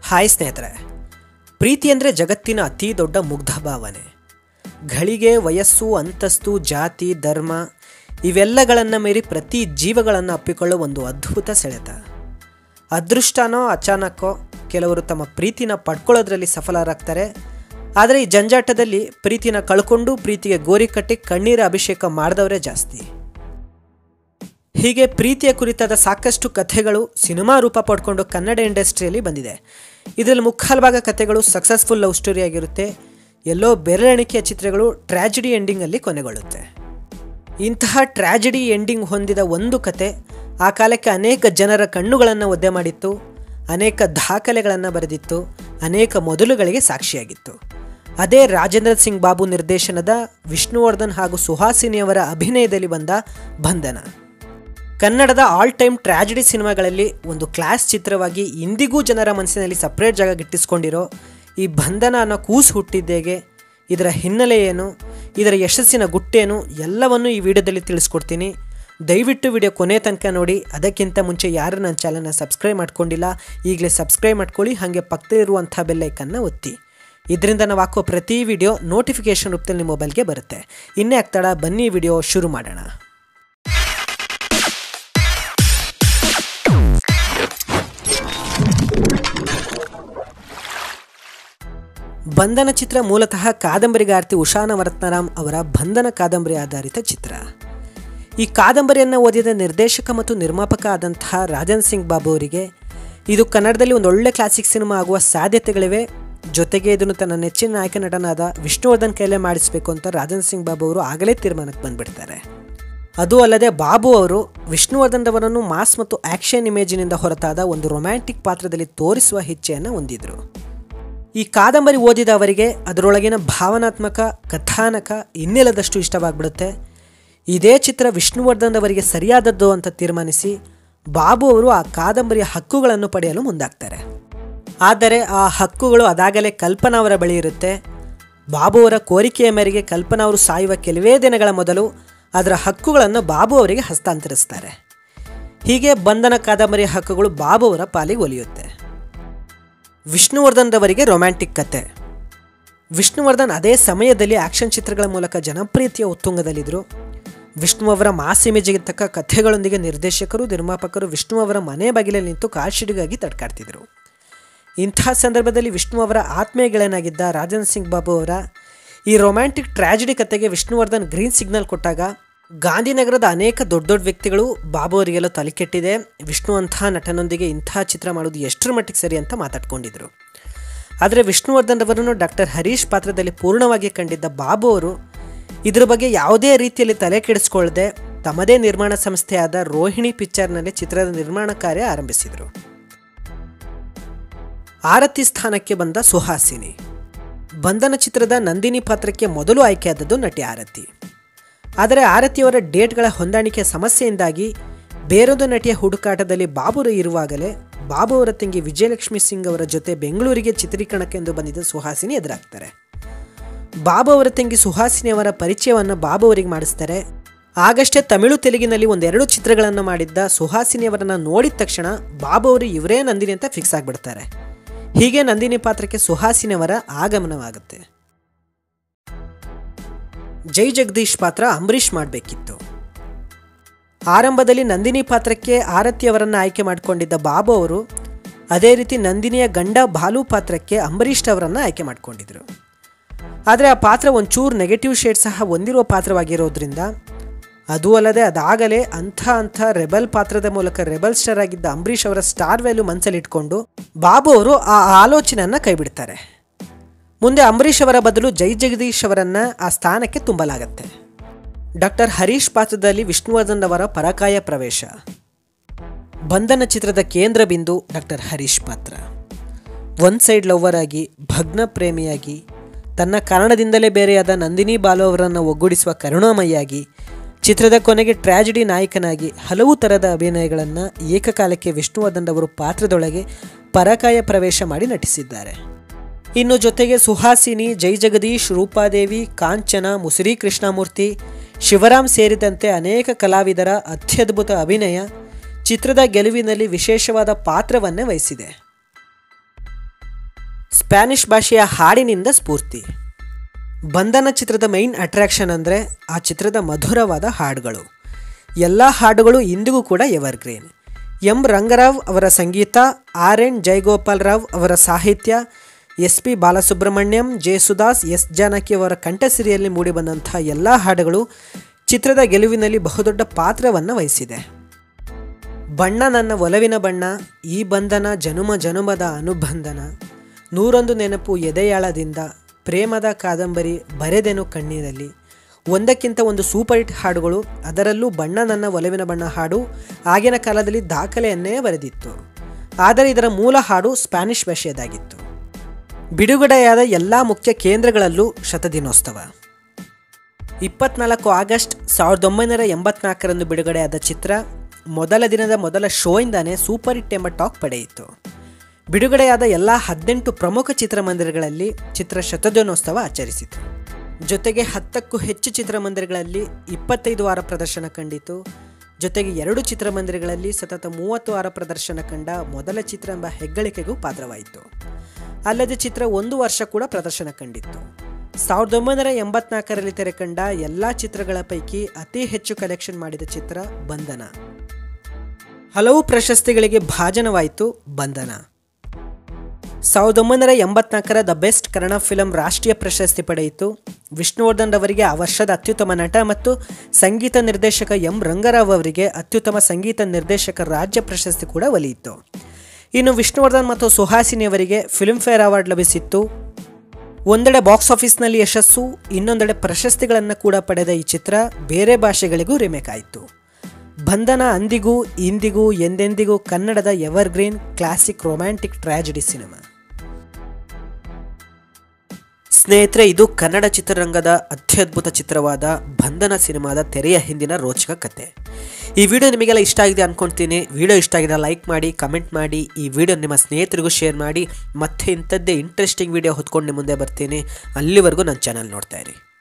hi ಸ್ನೇಹಿತರೆ ಪ್ರೀತಿ ಅಂದರೆ ಜಗತ್ತಿನ ಅತಿ ದೊಡ್ಡ ಮುಗ್ಧ ಭಾವನೆ ಗಳಿಗೆ ವಯಸ್ಸು ಅಂತಸ್ತು ಜಾತಿ ಧರ್ಮ ಇವೆಲ್ಲಗಳನ್ನು ಮೀರಿ ಪ್ರತಿ ಜೀವಗಳನ್ನು ಅಪ್ಪಿಕೊಳ್ಳೋ ಒಂದು ಅದ್ಭುತ ಸೆಳೆತ ಅದೃಷ್ಟನೋ ಅಚಾನಕ್ಕೋ ಕೆಲವರು ತಮ್ಮ ಪ್ರೀತಿನ ಪಡ್ಕೊಳ್ಳೋದ್ರಲ್ಲಿ ಸಫಲರಾಗ್ತಾರೆ ಆದರೆ ಈ ಜಂಜಾಟದಲ್ಲಿ ಪ್ರೀತಿನ ಕಳ್ಕೊಂಡು ಪ್ರೀತಿಗೆ ಗೋರಿ ಕಟ್ಟಿ ಕಣ್ಣೀರ ಅಭಿಷೇಕ ಮಾಡಿದವರೇ ಜಾಸ್ತಿ ಹೀಗೆ ಪ್ರೀತಿಯ ಕುರಿತಾದ ಸಾಕಷ್ಟು ಕಥೆಗಳು ಸಿನಿಮಾ ರೂಪ ಪಡ್ಕೊಂಡು ಕನ್ನಡ ಇಂಡಸ್ಟ್ರಿಯಲ್ಲಿ ಬಂದಿದೆ ಇದರಲ್ಲಿ ಮುಕ್ಕಾಲು ಭಾಗ ಕಥೆಗಳು ಸಕ್ಸಸ್ಫುಲ್ ಲವ್ ಸ್ಟೋರಿ ಆಗಿರುತ್ತೆ ಎಲ್ಲೋ ಬೆರಳೆಣಿಕೆಯ ಚಿತ್ರಗಳು ಟ್ರ್ಯಾಜಿಡಿ ಎಂಡಿಂಗಲ್ಲಿ ಕೊನೆಗೊಳ್ಳುತ್ತೆ ಇಂತಹ ಟ್ರ್ಯಾಜಿಡಿ ಎಂಡಿಂಗ್ ಹೊಂದಿದ ಒಂದು ಕತೆ ಆ ಕಾಲಕ್ಕೆ ಅನೇಕ ಜನರ ಕಣ್ಣುಗಳನ್ನು ಒದ್ದೆ ಮಾಡಿತ್ತು ಅನೇಕ ದಾಖಲೆಗಳನ್ನು ಬರೆದಿತ್ತು ಅನೇಕ ಮೊದಲುಗಳಿಗೆ ಸಾಕ್ಷಿಯಾಗಿತ್ತು ಅದೇ ರಾಜೇಂದ್ರ ಸಿಂಗ್ ಬಾಬು ನಿರ್ದೇಶನದ ವಿಷ್ಣುವರ್ಧನ್ ಹಾಗೂ ಸುಹಾಸಿನಿಯವರ ಅಭಿನಯದಲ್ಲಿ ಬಂದ ಬಂಧನ ಕನ್ನಡದ ಆಲ್ ಟೈಮ್ ಟ್ರ್ಯಾಜಿಡಿ ಸಿನಿಮಾಗಳಲ್ಲಿ ಒಂದು ಕ್ಲಾಸ್ ಚಿತ್ರವಾಗಿ ಇಂದಿಗೂ ಜನರ ಮನಸ್ಸಿನಲ್ಲಿ ಸಪ್ರೇಟ್ ಜಾಗ ಗಿಟ್ಟಿಸ್ಕೊಂಡಿರೋ ಈ ಬಂಧನ ಅನ್ನೋ ಕೂಸು ಹುಟ್ಟಿದ್ದೇಗೆ ಇದರ ಹಿನ್ನೆಲೆ ಏನು ಇದರ ಯಶಸ್ಸಿನ ಗುಟ್ಟೇನು ಎಲ್ಲವನ್ನು ಈ ವಿಡಿಯೋದಲ್ಲಿ ತಿಳಿಸ್ಕೊಡ್ತೀನಿ ದಯವಿಟ್ಟು ವಿಡಿಯೋ ಕೊನೆ ತನಕ ನೋಡಿ ಅದಕ್ಕಿಂತ ಮುಂಚೆ ಯಾರು ನನ್ನ ಚಾನಲ್ನ ಸಬ್ಸ್ಕ್ರೈಬ್ ಮಾಡ್ಕೊಂಡಿಲ್ಲ ಈಗಲೇ ಸಬ್ಸ್ಕ್ರೈಬ್ ಮಾಡ್ಕೊಳ್ಳಿ ಹಾಗೆ ಪಕ್ಕದಲ್ಲಿರುವಂಥ ಬೆಲ್ಲೈಕನ್ನ ಒತ್ತಿ ಇದರಿಂದ ನಾವು ಹಾಕೋ ಪ್ರತಿ ವಿಡಿಯೋ ನೋಟಿಫಿಕೇಷನ್ ರೂಪದಲ್ಲಿ ನಿಮ್ಮ ಮೊಬೈಲ್ಗೆ ಬರುತ್ತೆ ಇನ್ನೇ ಆಗ್ತಾಡ ಬನ್ನಿ ವಿಡಿಯೋ ಶುರು ಮಾಡೋಣ ಬಂಧನ ಚಿತ್ರ ಮೂಲತಃ ಕಾದಂಬರಿಗಾರ್ತಿ ಉಷಾನ ವರತ್ನರಾಮ್ ಅವರ ಬಂಧನ ಕಾದಂಬರಿ ಆಧಾರಿತ ಚಿತ್ರ ಈ ಕಾದಂಬರಿಯನ್ನು ಓದಿದ ನಿರ್ದೇಶಕ ಮತ್ತು ನಿರ್ಮಾಪಕ ಆದಂತಹ ರಾಜನ್ ಸಿಂಗ್ ಬಾಬು ಅವರಿಗೆ ಇದು ಕನ್ನಡದಲ್ಲಿ ಒಂದು ಒಳ್ಳೆ ಕ್ಲಾಸಿಕ್ ಸಿನಿಮಾ ಆಗುವ ಸಾಧ್ಯತೆಗಳಿವೆ ಜೊತೆಗೆ ಇದನ್ನು ತನ್ನ ನೆಚ್ಚಿನ ನಾಯಕ ನಟನಾದ ವಿಷ್ಣುವರ್ಧನ್ ಕೈಲೇ ಮಾಡಿಸಬೇಕು ಅಂತ ರಾಜನ್ ಸಿಂಗ್ ಬಾಬು ಅವರು ಆಗಲೇ ತೀರ್ಮಾನಕ್ಕೆ ಬಂದ್ಬಿಡ್ತಾರೆ ಅದು ಅಲ್ಲದೆ ಬಾಬು ಅವರು ವಿಷ್ಣುವರ್ಧನ್ ಅವರನ್ನು ಮಾಸ್ ಮತ್ತು ಆಕ್ಷನ್ ಇಮೇಜಿನಿಂದ ಹೊರತಾದ ಒಂದು ರೊಮ್ಯಾಂಟಿಕ್ ಪಾತ್ರದಲ್ಲಿ ತೋರಿಸುವ ಇಚ್ಛೆಯನ್ನು ಹೊಂದಿದ್ರು ಈ ಕಾದಂಬರಿ ಓದಿದ ಅವರಿಗೆ ಅದರೊಳಗಿನ ಭಾವನಾತ್ಮಕ ಕಥಾನಕ ಇನ್ನಿಲ್ಲದಷ್ಟು ಇಷ್ಟವಾಗ್ಬಿಡುತ್ತೆ ಇದೇ ಚಿತ್ರ ವಿಷ್ಣುವರ್ಧನ್ ಅವರಿಗೆ ಸರಿಯಾದದ್ದು ಅಂತ ತೀರ್ಮಾನಿಸಿ ಬಾಬು ಅವರು ಆ ಕಾದಂಬರಿಯ ಹಕ್ಕುಗಳನ್ನು ಪಡೆಯಲು ಮುಂದಾಗ್ತಾರೆ ಆದರೆ ಆ ಹಕ್ಕುಗಳು ಅದಾಗಲೇ ಕಲ್ಪನಾ ಅವರ ಬಳಿ ಇರುತ್ತೆ ಬಾಬು ಅವರ ಕೋರಿಕೆಯ ಮೇರೆಗೆ ಕಲ್ಪನಾ ಅವರು ಸಾಯುವ ಕೆಲವೇ ದಿನಗಳ ಮೊದಲು ಅದರ ಹಕ್ಕುಗಳನ್ನು ಬಾಬು ಅವರಿಗೆ ಹಸ್ತಾಂತರಿಸ್ತಾರೆ ಹೀಗೆ ಬಂಧನ ಕಾದಂಬರಿಯ ಹಕ್ಕುಗಳು ಬಾಬು ಅವರ ಪಾಲಿಗೆ ಒಲಿಯುತ್ತೆ ವಿಷ್ಣುವರ್ಧನ್ ರವರಿಗೆ ರೊಮ್ಯಾಂಟಿಕ್ ಕತೆ ವಿಷ್ಣುವರ್ಧನ್ ಅದೇ ಸಮಯದಲ್ಲಿ ಆಕ್ಷನ್ ಚಿತ್ರಗಳ ಮೂಲಕ ಜನಪ್ರಿಯತೆಯ ಉತ್ತುಂಗದಲ್ಲಿದ್ದರು ವಿಷ್ಣು ಅವರ ಮಾಸ್ ಇಮೇಜಿಗೆ ತಕ್ಕ ಕಥೆಗಳೊಂದಿಗೆ ನಿರ್ದೇಶಕರು ನಿರ್ಮಾಪಕರು ವಿಷ್ಣು ಅವರ ಮನೆ ಬಾಗಿಲಲ್ಲಿ ನಿಂತು ಕಾಶಿಡಿಗಾಗಿ ತಡ್ಕಾಡ್ತಿದ್ರು ಇಂಥ ಸಂದರ್ಭದಲ್ಲಿ ವಿಷ್ಣು ಅವರ ಆತ್ಮೀಯ ಗೆಳೆಯನಾಗಿದ್ದ ರಾಜನ್ ಸಿಂಗ್ ಬಾಬು ಅವರ ಈ ರೊಮ್ಯಾಂಟಿಕ್ ಟ್ರ್ಯಾಜಿಡಿ ಕತೆಗೆ ವಿಷ್ಣುವರ್ಧನ್ ಗ್ರೀನ್ ಸಿಗ್ನಲ್ ಕೊಟ್ಟಾಗ ಗಾಂಧಿನಗರದ ಅನೇಕ ದೊಡ್ಡ ದೊಡ್ಡ ವ್ಯಕ್ತಿಗಳು ಬಾಬು ಅವರಿಗೆಲ್ಲ ತಲೆ ಕೆಟ್ಟಿದೆ ವಿಷ್ಣು ಅಂಥ ನಟನೊಂದಿಗೆ ಇಂಥ ಚಿತ್ರ ಮಾಡೋದು ಎಷ್ಟರ ಮಟ್ಟಿಗೆ ಸರಿ ಅಂತ ಮಾತಾಡ್ಕೊಂಡಿದ್ರು ಆದರೆ ವಿಷ್ಣುವರ್ಧನ್ ಅವರನ್ನು ಡಾಕ್ಟರ್ ಹರೀಶ್ ಪಾತ್ರದಲ್ಲಿ ಪೂರ್ಣವಾಗಿ ಕಂಡಿದ್ದ ಬಾಬು ಅವರು ಇದ್ರ ಬಗ್ಗೆ ಯಾವುದೇ ರೀತಿಯಲ್ಲಿ ತಲೆ ಕೆಡಿಸ್ಕೊಳ್ಳದೆ ತಮ್ಮದೇ ನಿರ್ಮಾಣ ಸಂಸ್ಥೆಯಾದ ರೋಹಿಣಿ ಪಿಕ್ಚರ್ನಲ್ಲಿ ಚಿತ್ರದ ನಿರ್ಮಾಣ ಕಾರ್ಯ ಆರಂಭಿಸಿದರು ಆರತಿ ಸ್ಥಾನಕ್ಕೆ ಬಂದ ಸುಹಾಸಿನಿ ಬಂಧನ ಚಿತ್ರದ ನಂದಿನಿ ಪಾತ್ರಕ್ಕೆ ಮೊದಲು ಆಯ್ಕೆಯಾದದ್ದು ನಟಿ ಆರತಿ ಆದರೆ ಆರತಿಯವರ ಡೇಟ್ಗಳ ಹೊಂದಾಣಿಕೆ ಸಮಸ್ಯೆಯಿಂದಾಗಿ ಬೇರೊಂದು ನಟಿಯ ಹುಡುಕಾಟದಲ್ಲಿ ಬಾಬುರು ಇರುವಾಗಲೇ ಬಾಬು ಅವರ ತಂಗಿ ವಿಜಯಲಕ್ಷ್ಮಿ ಸಿಂಗ್ ಅವರ ಜೊತೆ ಬೆಂಗಳೂರಿಗೆ ಚಿತ್ರೀಕರಣಕ್ಕೆಂದು ಬಂದಿದ್ದ ಸುಹಾಸಿನಿ ಎದುರಾಗ್ತಾರೆ ಬಾಬು ಅವರ ತಂಗಿ ಸುಹಾಸಿನಿ ಅವರ ಪರಿಚಯವನ್ನು ಬಾಬು ಅವರಿಗೆ ಮಾಡಿಸ್ತಾರೆ ಆಗಷ್ಟೇ ತಮಿಳು ತೆಲುಗಿನಲ್ಲಿ ಒಂದೆರಡು ಚಿತ್ರಗಳನ್ನು ಮಾಡಿದ್ದ ಸುಹಾಸಿನಿ ಅವರನ್ನು ನೋಡಿದ ತಕ್ಷಣ ಬಾಬು ಅವರು ಇವರೇ ನಂದಿನಿ ಅಂತ ಫಿಕ್ಸ್ ಆಗಿಬಿಡ್ತಾರೆ ಹೀಗೆ ನಂದಿನಿ ಪಾತ್ರಕ್ಕೆ ಸುಹಾಸಿನಿ ಅವರ ಆಗಮನವಾಗುತ್ತೆ ಜೈ ಜಗದೀಶ್ ಪಾತ್ರ ಅಂಬರೀಷ್ ಮಾಡಬೇಕಿತ್ತು ಆರಂಭದಲ್ಲಿ ನಂದಿನಿ ಪಾತ್ರಕ್ಕೆ ಆರತಿ ಅವರನ್ನು ಆಯ್ಕೆ ಮಾಡಿಕೊಂಡಿದ್ದ ಬಾಬು ಅವರು ಅದೇ ರೀತಿ ನಂದಿನಿಯ ಗಂಡ ಬಾಲು ಪಾತ್ರಕ್ಕೆ ಅಂಬರೀಷ್ ಅವರನ್ನು ಆಯ್ಕೆ ಮಾಡಿಕೊಂಡಿದ್ರು ಆದರೆ ಆ ಪಾತ್ರ ಒಂಚೂರು ನೆಗೆಟಿವ್ ಶೇಡ್ ಸಹ ಹೊಂದಿರುವ ಪಾತ್ರವಾಗಿರೋದ್ರಿಂದ ಅದು ಅಲ್ಲದೆ ಅದಾಗಲೇ ಅಂಥ ಅಂಥ ರೆಬಲ್ ಪಾತ್ರದ ಮೂಲಕ ರೆಬಲ್ ಸ್ಟಾರ್ ಆಗಿದ್ದ ಅಂಬರೀಷ್ ಅವರ ಸ್ಟಾರ್ ವ್ಯಾಲ್ಯೂ ಮನಸ್ಸಲ್ಲಿಟ್ಕೊಂಡು ಬಾಬು ಅವರು ಆ ಆಲೋಚನೆಯನ್ನು ಕೈಬಿಡ್ತಾರೆ ಮುಂದೆ ಅಂಬರೀಷ್ ಅವರ ಬದಲು ಜೈ ಜಗದೀಶ್ ಅವರನ್ನು ಆ ಸ್ಥಾನಕ್ಕೆ ತುಂಬಲಾಗತ್ತೆ ಡಾಕ್ಟರ್ ಹರೀಶ್ ಪಾತ್ರದಲ್ಲಿ ವಿಷ್ಣುವರ್ಧನ್ ಅವರ ಪರಕಾಯ ಪ್ರವೇಶ ಬಂಧನ ಚಿತ್ರದ ಕೇಂದ್ರ ಬಿಂದು ಡಾಕ್ಟರ್ ಹರೀಶ್ ಪಾತ್ರ ಒನ್ ಸೈಡ್ ಲವ್ವರ್ ಆಗಿ ಭಗ್ನ ಪ್ರೇಮಿಯಾಗಿ ತನ್ನ ಕಾರಣದಿಂದಲೇ ಬೇರೆಯಾದ ನಂದಿನಿ ಬಾಲು ಅವರನ್ನು ಒಗ್ಗೂಡಿಸುವ ಕರುಣಾಮಯಿಯಾಗಿ ಚಿತ್ರದ ಕೊನೆಗೆ ಟ್ರ್ಯಾಜಿಡಿ ನಾಯಕನಾಗಿ ಹಲವು ಥರದ ಅಭಿನಯಗಳನ್ನು ಏಕಕಾಲಕ್ಕೆ ವಿಷ್ಣುವರ್ಧನ್ ಅವರು ಪಾತ್ರದೊಳಗೆ ಪರಕಾಯ ಪ್ರವೇಶ ಮಾಡಿ ನಟಿಸಿದ್ದಾರೆ ಇನ್ನು ಜೊತೆಗೆ ಸುಹಾಸಿನಿ ಜೈ ಜಗದೀಶ್ ರೂಪಾದೇವಿ ಕಾಂಚನ ಮುಸಿರಿ ಕೃಷ್ಣಮೂರ್ತಿ ಶಿವರಾಮ್ ಸೇರಿದಂತೆ ಅನೇಕ ಕಲಾವಿದರ ಅತ್ಯದ್ಭುತ ಅಭಿನಯ ಚಿತ್ರದ ಗೆಲುವಿನಲ್ಲಿ ವಿಶೇಷವಾದ ಪಾತ್ರವನ್ನೇ ವಹಿಸಿದೆ ಸ್ಪ್ಯಾನಿಷ್ ಭಾಷೆಯ ಹಾಡಿನಿಂದ ಸ್ಫೂರ್ತಿ ಬಂಧನ ಚಿತ್ರದ ಮೈನ್ ಅಟ್ರಾಕ್ಷನ್ ಅಂದರೆ ಆ ಚಿತ್ರದ ಮಧುರವಾದ ಹಾಡುಗಳು ಎಲ್ಲ ಹಾಡುಗಳು ಇಂದಿಗೂ ಕೂಡ ಎವರ್ಗ್ರೀನ್ ಎಂ ರಂಗರಾವ್ ಅವರ ಸಂಗೀತ ಆರ್ ಎನ್ ಜಯಗೋಪಾಲ್ ರಾವ್ ಅವರ ಸಾಹಿತ್ಯ S P Balasubrahmanyam Jayasudas S Janaki ಅವರ ಕಂಠಸಿರಿಯಲ್ಲಿ ಮೂಡಿಬಂದಂಥ ಎಲ್ಲ ಹಾಡುಗಳು ಚಿತ್ರದ ಗೆಲುವಿನಲ್ಲಿ ಬಹುದೊಡ್ಡ ಪಾತ್ರವನ್ನು ವಹಿಸಿದೆ ಬಣ್ಣ ನನ್ನ ಒಲವಿನ ಬಣ್ಣ ಈ ಬಂಧನ ಜನುಮ ಜನುಮದ ಅನುಬಂಧನ ನೂರೊಂದು ನೆನಪು ಎದೆಯಾಳದಿಂದ ಪ್ರೇಮದ ಕಾದಂಬರಿ ಬರೆದೆನು ಕಣ್ಣೀರಲ್ಲಿ ಒಂದಕ್ಕಿಂತ ಒಂದು ಸೂಪರ್ ಹಿಟ್ ಹಾಡುಗಳು ಅದರಲ್ಲೂ ಬಣ್ಣ ನನ್ನ ಒಲವಿನ ಬಣ್ಣ ಹಾಡು ಆಗಿನ ಕಾಲದಲ್ಲಿ ದಾಖಲೆಯನ್ನೇ ಬರೆದಿತ್ತು ಆದರೆ ಇದರ ಮೂಲ ಹಾಡು ಸ್ಪ್ಯಾನಿಷ್ ಭಾಷೆಯದಾಗಿತ್ತು ಬಿಡುಗಡೆಯಾದ ಎಲ್ಲ ಮುಖ್ಯ ಕೇಂದ್ರಗಳಲ್ಲೂ ಶತದಿನೋತ್ಸವ ಇಪ್ಪತ್ನಾಲ್ಕು ಆಗಸ್ಟ್ ಸಾವಿರದ ಒಂಬೈನೂರ ಎಂಬತ್ನಾಲ್ಕರಂದು ಬಿಡುಗಡೆಯಾದ ಚಿತ್ರ ಮೊದಲ ದಿನದ ಮೊದಲ ಶೋಯಿಂದಾನೇ ಸೂಪರ್ ಹಿಟ್ ಎಂಬ ಟಾಕ್ ಪಡೆಯಿತು ಬಿಡುಗಡೆಯಾದ ಎಲ್ಲ ಹದಿನೆಂಟು ಪ್ರಮುಖ ಚಿತ್ರಮಂದಿರಗಳಲ್ಲಿ ಚಿತ್ರ ಶತದಿನೋತ್ಸವ ಆಚರಿಸಿತು ಜೊತೆಗೆ ಹತ್ತಕ್ಕೂ ಹೆಚ್ಚು ಚಿತ್ರಮಂದಿರಗಳಲ್ಲಿ ಇಪ್ಪತ್ತೈದು ವಾರ ಪ್ರದರ್ಶನ ಕಂಡಿತು ಜೊತೆಗೆ ಎರಡು ಚಿತ್ರಮಂದಿರಗಳಲ್ಲಿ ಸತತ ಮೂವತ್ತು ವಾರ ಪ್ರದರ್ಶನ ಕಂಡ ಮೊದಲ ಚಿತ್ರ ಎಂಬ ಹೆಗ್ಗಳಿಕೆಗೂ ಪಾತ್ರವಾಯಿತು ಅಲ್ಲದೆ ಚಿತ್ರ ಒಂದು ವರ್ಷ ಕೂಡ ಪ್ರದರ್ಶನ ಕಂಡಿತ್ತು ಸಾವಿರದ ಒಂಬೈನೂರ ಎಂಬತ್ನಾಲ್ಕರಲ್ಲಿ ತೆರೆಕಂಡ ಎಲ್ಲ ಚಿತ್ರಗಳ ಪೈಕಿ ಅತಿ ಹೆಚ್ಚು ಕಲೆಕ್ಷನ್ ಮಾಡಿದ ಚಿತ್ರ ಬಂಧನ ಹಲವು ಪ್ರಶಸ್ತಿಗಳಿಗೆ ಭಾಜನವಾಯಿತು ಬಂಧನ ಸಾವಿರದ ಒಂಬೈನೂರ ಎಂಬತ್ನಾಲ್ಕರ ದ ಬೆಸ್ಟ್ ಕನ್ನಡ ಫಿಲಂ ರಾಷ್ಟ್ರೀಯ ಪ್ರಶಸ್ತಿ ಪಡೆಯಿತು ವಿಷ್ಣುವರ್ಧನ್ ಅವರಿಗೆ ಆ ವರ್ಷದ ಅತ್ಯುತ್ತಮ ನಟ ಮತ್ತು ಸಂಗೀತ ನಿರ್ದೇಶಕ ಎಂ ರಂಗರಾವ್ ಅವರಿಗೆ ಅತ್ಯುತ್ತಮ ಸಂಗೀತ ನಿರ್ದೇಶಕ ರಾಜ್ಯ ಪ್ರಶಸ್ತಿ ಕೂಡ ಒಲಿಯಿತು ಇನ್ನು ವಿಷ್ಣುವರ್ಧನ್ ಮತ್ತು ಸುಹಾಸಿನಿ ಅವರಿಗೆ ಫಿಲ್ಮ್ಫೇರ್ ಅವಾರ್ಡ್ ಲಭಿಸಿತ್ತು ಒಂದೆಡೆ ಬಾಕ್ಸ್ ಆಫೀಸ್ನಲ್ಲಿ ಯಶಸ್ಸು ಇನ್ನೊಂದೆಡೆ ಪ್ರಶಸ್ತಿಗಳನ್ನು ಕೂಡ ಪಡೆದ ಈ ಚಿತ್ರ ಬೇರೆ ಭಾಷೆಗಳಿಗೂ ರಿಮೇಕ್ ಆಯಿತು ಬಂಧನ ಅಂದಿಗೂ ಇಂದಿಗೂ ಎಂದೆಂದಿಗೂ ಕನ್ನಡದ evergreen classic romantic tragedy cinema ಸ್ನೇಹಿತರೆ ಇದು ಕನ್ನಡ ಚಿತ್ರರಂಗದ ಅತ್ಯದ್ಭುತ ಚಿತ್ರವಾದ ಬಂಧನ ಸಿನಿಮಾದ ತೆರೆಯ ಹಿಂದಿನ ರೋಚಕ ಕತೆ ಈ ವಿಡಿಯೋ ನಿಮಗೆಲ್ಲ ಇಷ್ಟ ಆಗಿದೆ ಅನ್ಕೊಳ್ತೀನಿ ವಿಡಿಯೋ ಇಷ್ಟ ಆಗಿದೆ ಲೈಕ್ ಮಾಡಿ ಕಮೆಂಟ್ ಮಾಡಿ ಈ ವಿಡಿಯೋ ನಿಮ್ಮ ಸ್ನೇಹಿತರಿಗೂ ಶೇರ್ ಮಾಡಿ ಮತ್ತೆ ಇಂಥದ್ದೇ ಇಂಟ್ರೆಸ್ಟಿಂಗ್ ವಿಡಿಯೋ ಹೊತ್ಕೊಂಡು ನಿಮ್ಮ ಮುಂದೆ ಬರ್ತೀನಿ ಅಲ್ಲಿವರೆಗೂ ನನ್ನ ಚಾನಲ್ ನೋಡ್ತಾ ಇರಿ